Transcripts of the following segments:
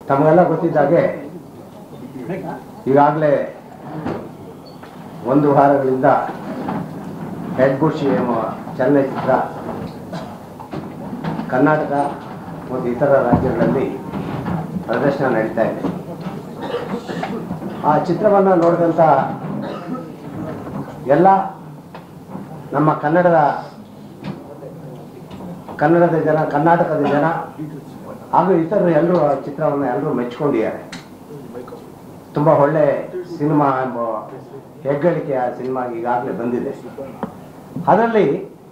ತಮಗೆಲ್ಲ ಗೊತ್ತಿದ್ದಾಗೆ ಈಗಾಗಲೇ ಒಂದು ವಾರಗಳಿಂದ ಹೆಡ್ ಬುಷಿ ಎಂಬ ಚಲನಚಿತ್ರ ಕರ್ನಾಟಕ ಮತ್ತು ಇತರ ರಾಜ್ಯಗಳಲ್ಲಿ ಪ್ರದರ್ಶನ ನಡೀತಾ ಇದೆ ಆ ಚಿತ್ರವನ್ನು ನೋಡಿದಂಥ ಎಲ್ಲ ನಮ್ಮ ಕನ್ನಡದ ಕನ್ನಡದ ಜನ ಕರ್ನಾಟಕದ ಜನ ಹಾಗೂ ಇತರರು ಎಲ್ಲರೂ ಆ ಚಿತ್ರವನ್ನು ಎಲ್ಲರೂ ಮೆಚ್ಕೊಂಡಿದ್ದಾರೆ ತುಂಬ ಒಳ್ಳೆ ಸಿನಿಮಾ ಎಂಬ ಹೆಗ್ಗಳಿಕೆ ಆ ಸಿನಿಮಾ ಈಗಾಗಲೇ ಬಂದಿದೆ ಅದರಲ್ಲಿ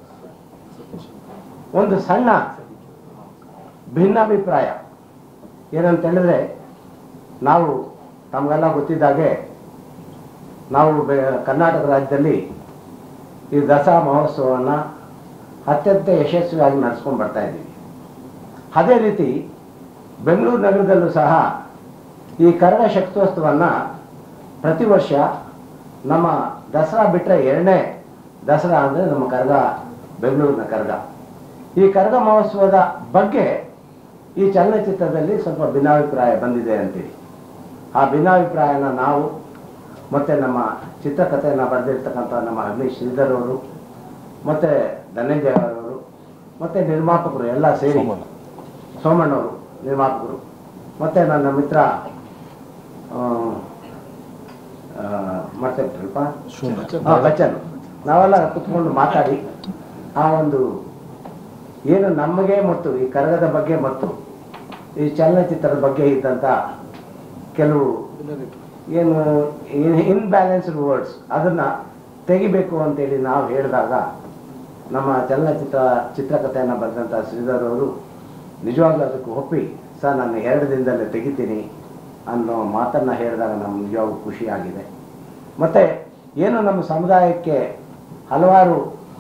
ಒಂದು ಸಣ್ಣ ಭಿನ್ನಾಭಿಪ್ರಾಯ ಏನಂತ ಹೇಳಿದ್ರೆ ನಾವು ತಮಗೆಲ್ಲ ಗೊತ್ತಿದ್ದಾಗೆ ನಾವು ಬೆ- ಕರ್ನಾಟಕ ರಾಜ್ಯದಲ್ಲಿ ಈ ದಸರಾ ಮಹೋತ್ಸವವನ್ನು ಅತ್ಯಂತ ಯಶಸ್ವಿಯಾಗಿ ನಡೆಸ್ಕೊಂಡು ಬರ್ತಾ ಇದ್ದೀವಿ ಅದೇ ರೀತಿ ಬೆಂಗಳೂರು ನಗರದಲ್ಲೂ ಸಹ ಈ ಕರಗ ಶಕ್ತೋತ್ಸವವನ್ನು ಪ್ರತಿ ವರ್ಷ ನಮ್ಮ ದಸರಾ ಬಿಟ್ಟರೆ ಎರಡನೇ ದಸರಾ ಅಂದರೆ ನಮ್ಮ ಕರಗ ಬೆಂಗಳೂರಿನ ಕರಗ ಈ ಕರಗ ಮಹೋತ್ಸವದ ಬಗ್ಗೆ ಈ ಚಲನಚಿತ್ರದಲ್ಲಿ ಸ್ವಲ್ಪ ಭಿನ್ನಾಭಿಪ್ರಾಯ ಬಂದಿದೆ ಅಂತೇಳಿ ಆ ಭಿನ್ನಾಭಿಪ್ರಾಯನ ನಾವು ಮತ್ತು ನಮ್ಮ ಚಿತ್ರಕಥೆಯನ್ನು ಬರೆದಿರ್ತಕ್ಕಂಥ ನಮ್ಮ ಅಗ್ನೀಶ್ ಶ್ರೀಧರ್ ಅವರು ಮತ್ತು ಧನಂಜಯ ಅವರು ಮತ್ತು ನಿರ್ಮಾಪಕರು ಎಲ್ಲ ಸೇರಿ ಸೋಮಣ್ಣವರು ನಿರ್ಮಾಪಕರು ಮತ್ತು ನನ್ನ ಮಿತ್ರ ಆ, ಆ, ಮತ್ತೆ ಬಿಟ್ರಲ್ಪ ಹಾಂ ಬಚ್ಚನ್ ನಾವೆಲ್ಲ ಕುತ್ಕೊಂಡು ಮಾತಾಡಿ ಆ ಒಂದು ಏನು ನಮಗೆ ಮತ್ತು ಈ ಕರಗದ ಬಗ್ಗೆ ಮತ್ತು ಈ ಚಲನಚಿತ್ರದ ಬಗ್ಗೆ ಇದ್ದಂಥ ಕೆಲವು ಏನು ಇನ್ಬ್ಯಾಲೆನ್ಸ್ಡ್ ವರ್ಡ್ಸ್ ಅದನ್ನು ತೆಗಿಬೇಕು ಅಂತೇಳಿ ನಾವು ಹೇಳಿದಾಗ ನಮ್ಮ ಚಲನಚಿತ್ರ ಚಿತ್ರಕಥೆಯನ್ನು ಬರೆದಂಥ ಶ್ರೀಧರ್ ಅವರು ನಿಜವಾಗ್ಲೂ ಅದಕ್ಕೆ ಒಪ್ಪಿ ಸರ್ ನಾನು ಎರಡು ದಿನದಲ್ಲೇ ತೆಗಿತೀನಿ ಅನ್ನೋ ಮಾತನ್ನು ಹೇಳಿದಾಗ ನಮ್ಗೆ ನಿಜವಾಗ್ಲೂ ಖುಷಿಯಾಗಿದೆ ಮತ್ತು ಏನು ನಮ್ಮ ಸಮುದಾಯಕ್ಕೆ ಹಲವಾರು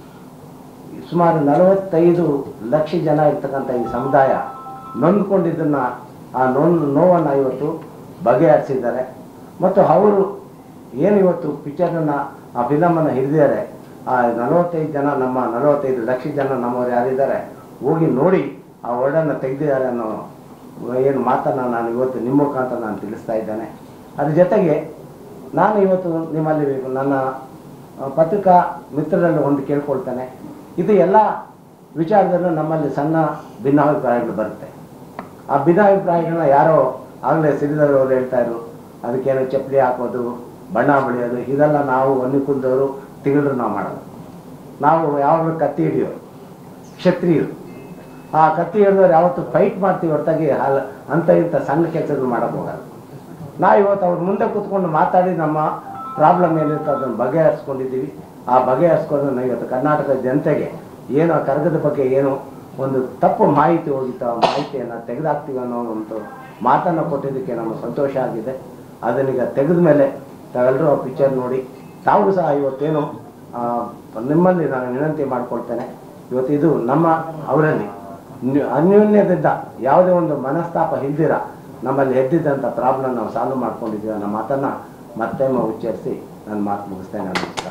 ಸುಮಾರು ನಲವತ್ತೈದು ಲಕ್ಷ ಜನ ಇರ್ತಕ್ಕಂಥ ಈ ಸಮುದಾಯ ನೊಂದ್ಕೊಂಡಿದ್ದನ್ನು ಆ ನೋವು ನೋವನ್ನು ಇವತ್ತು ಬಗೆಹರಿಸಿದ್ದಾರೆ ಮತ್ತು ಅವರು ಏನು ಇವತ್ತು ಪಿಕ್ಚರನ್ನು ಆ ಫಿಲಮನ್ನು ಹಿಡಿದಿದ್ದಾರೆ ಆ ನಲವತ್ತೈದು ಜನ ನಮ್ಮ ನಲವತ್ತೈದು ಲಕ್ಷ ಜನ ನಮ್ಮವ್ರು ಯಾರಿದ್ದಾರೆ ಹೋಗಿ ನೋಡಿ ಆ ವರ್ಡನ್ನು ತೆಗೆದಿದ್ದಾರೆ ಅನ್ನೋ ಏನು ಮಾತನ್ನು ನಾನು ಇವತ್ತು ನಿಮ್ಮ ಮುಖಾಂತರ ನಾನು ತಿಳಿಸ್ತಾ ಇದ್ದೇನೆ ಅದ್ರ ಜೊತೆಗೆ ನಾನು ಇವತ್ತು ನಿಮ್ಮಲ್ಲಿ ನನ್ನ ಆ, ಪತ್ರಿಕಾ ಮಿತ್ರರಲ್ಲಿ ಒಂದು ಕೇಳ್ಕೊಳ್ತೇನೆ ಇದು ಎಲ್ಲ ವಿಚಾರದಲ್ಲೂ ನಮ್ಮಲ್ಲಿ ಸಣ್ಣ ಭಿನ್ನಾಭಿಪ್ರಾಯಗಳು ಬರುತ್ತೆ ಆ ಭಿನ್ನಾಭಿಪ್ರಾಯಗಳನ್ನ ಯಾರೋ ಆಗಲೇ ಸಿರಿದವರು ಅವ್ರು ಹೇಳ್ತಾ ಇದ್ರು ಅದಕ್ಕೇನೋ ಚಪ್ಪಲಿ ಹಾಕೋದು ಬಣ್ಣ ಬಳಿಯೋದು ಇದೆಲ್ಲ ನಾವು ಹೊನ್ನಿಕುಂದವರು ತಿಂಗಳು ನಾವು ಮಾಡೋದು ನಾವು ಯಾವಾಗಲೂ ಕತ್ತಿ ಹಿಡಿಯೋರು ಕ್ಷತ್ರಿಯರು ಆ ಕತ್ತಿ ಹಿಡಿದವ್ರು ಯಾವತ್ತು ಫೈಟ್ ಮಾಡ್ತೀವಿ ಹೊರತಾಗಿ ಹಾಲ್ ಅಂತ ಇಂಥ ಸಣ್ಣ ಕೆಲಸಗಳು ಮಾಡೋಕ್ಕೆ ಹೋಗಲ್ಲ ನಾವು ಇವತ್ತು ಅವ್ರ ಮುಂದೆ ಕೂತ್ಕೊಂಡು ಮಾತಾಡಿ ನಮ್ಮ ಪ್ರಾಬ್ಲಮ್ ಏನಿರುತ್ತೆ ಅದನ್ನು ಬಗೆಹರಿಸ್ಕೊಂಡಿದ್ದೀವಿ ಆ ಬಗೆಹರಿಸ್ಕೊಂಡು ನಾವು ಇವತ್ತು ಕರ್ನಾಟಕದ ಜನತೆಗೆ ಏನು ಆ ಕರಗದ ಬಗ್ಗೆ ಏನು ಒಂದು ತಪ್ಪು ಮಾಹಿತಿ ಹೋಗಿತ್ತು ಆ ಮಾಹಿತಿಯನ್ನು ತೆಗೆದಾಕ್ತೀವಿ ಅನ್ನೋ ಒಂದು ಮಾತನ್ನು ಕೊಟ್ಟಿದ್ದಕ್ಕೆ ನಮಗೆ ಸಂತೋಷ ಆಗಿದೆ ಅದನ್ನೀಗ ತೆಗೆದ ಮೇಲೆ ತಾವೆಲ್ಲರೂ ಆ ಪಿಕ್ಚರ್ ನೋಡಿ ತಾವು ಸಹ ಇವತ್ತೇನು ಆ, ನಿಮ್ಮಲ್ಲಿ ನಾನು ವಿನಂತಿ ಮಾಡ್ಕೊಳ್ತೇನೆ ಇವತ್ತು ಇದು ನಮ್ಮ ಅವರಲ್ಲಿ ನ್ಯೂ- ಅನ್ಯೋನ್ಯದಿಂದ ಯಾವುದೇ ಒಂದು ಮನಸ್ತಾಪ ಇಲ್ದಿರ ನಮ್ಮಲ್ಲಿ ಎದ್ದಿದ್ದಂಥ ಪ್ರಾಬ್ಲಮ್ ನಾವು ಸಾಲ್ವ್ ಮಾಡ್ಕೊಂಡಿದ್ದೀವಿ ಅನ್ನೋ ಮಾತನ್ನು ಮತ್ತೆ ಉಚ್ಚರಿಸಿ ನನ್ನ ಮಾತು ಮುಗಿಸ್ತೇನೆ ನಮಸ್ಕಾರ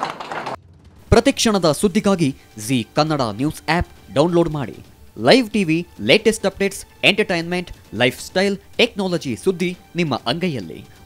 ಪ್ರತಿಕ್ಷಣದ ಸುದ್ದಿಗಾಗಿ Zee Kannada news app download ಮಾಡಿ live TV latest updates entertainment lifestyle technology ಸುದ್ದಿ ನಿಮ್ಮ ಅಂಗೈಯಲ್ಲಿ